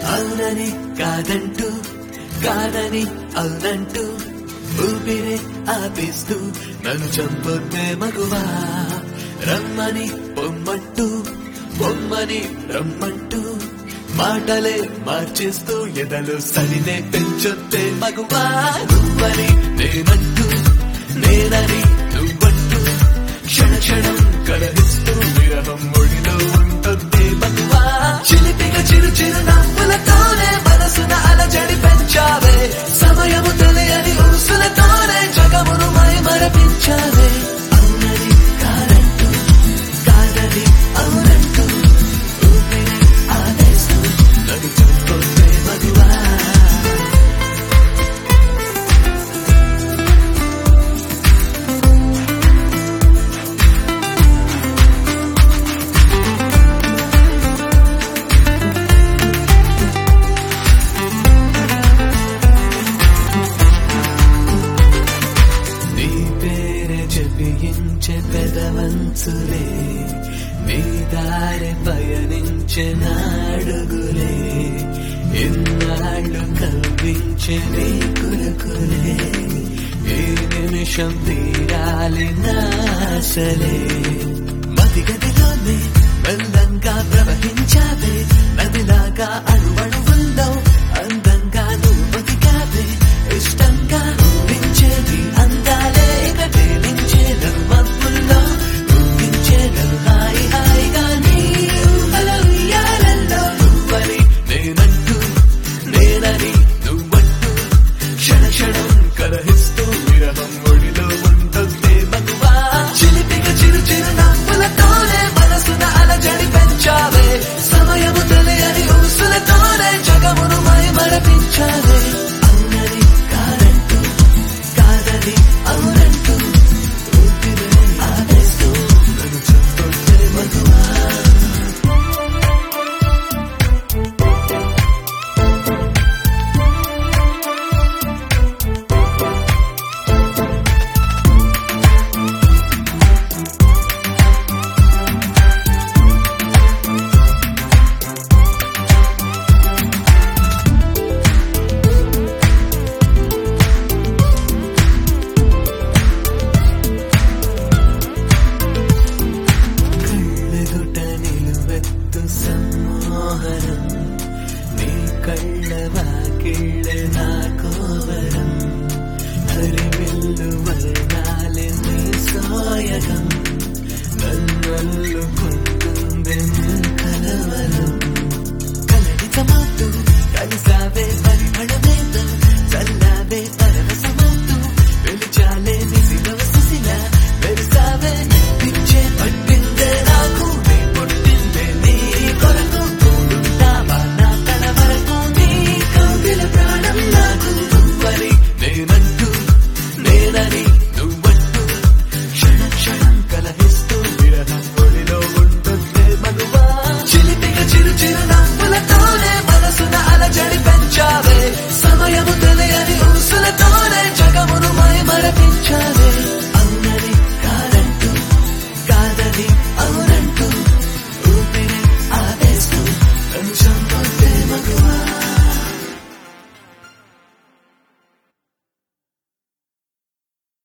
అవునని కాదంటూ కాదని అవునంటూ ఊపిరి ఆపిస్తూ నన్ను చంపొద్దే మగువా రమ్మని పొమ్మంటూ పొమ్మని రమ్మంటూ మాటలే మార్చేస్తూ ఎదలు సడినే పెంచొద్దే మగువా నువ్వని నేనంటూ నేనని నువ్వంటూ క్షణ క్షణం కలహిస్తూ విరహం ఒడిలో ఉంటుంది మగువా చిలిపిగా చిరు చిరు నవ్వులతోనే మనసున అలజడి పెంచావే సమయము తెలియని ఊసులతోనే జగమును మై మరపించావే అవునని కాదంటూ కాదని అవునంటూ ఊపిరి ఆనేస్తూ నన్ను చంపొద్దే మగువా నీ పేరే జపించే పెదవంచులే నీ దారి పయనించే నాడుగులే ఎన్నాళ్ళు కల్పించే నీ కులుకులే ఈ నిమిషం తీరాలి నాసలే మది గదిలోనే మెల్లంగా ప్రవహించావే నదిలాగా అణువణువుల్లో అందంగా నువ్వు బతికావే ఇష్టంగా ఊరించేది అందాలే ఇక తేలించే మబ్బుల్లో ఊగించే హాయి హాయిగా నీ ఊహల ఉయ్యాలల్లో నువ్వని నేనంటూ నేనని నువ్వంటూ క్షణ క్షణం కలహిస్తూ విరహం ఒడిలో ఉంటుంది మగువా చిలిపిగా చిరు చిరు నవ్వులతోనే మనసున అలజడి పెంచావే సమయము తెలియని ఊసులతోనే జగమును మై మరపించావే అవునని కాదంటూ కాదని అవునంటూ ఊపిరి ఆడేస్తూ నన్ను చంపొద్దే మగువా కళ్ళెదుట నిలువెత్తు సమ్మోహనం నీ కళ్ళ వాకిళ్ళ నా కోవరం హరివిల్లు వర్ణాలే నీ సోయగం నన్నల్లుకుంటుంది నీ కలవరం కలడిత మాటు కలిసావే పరిమళమే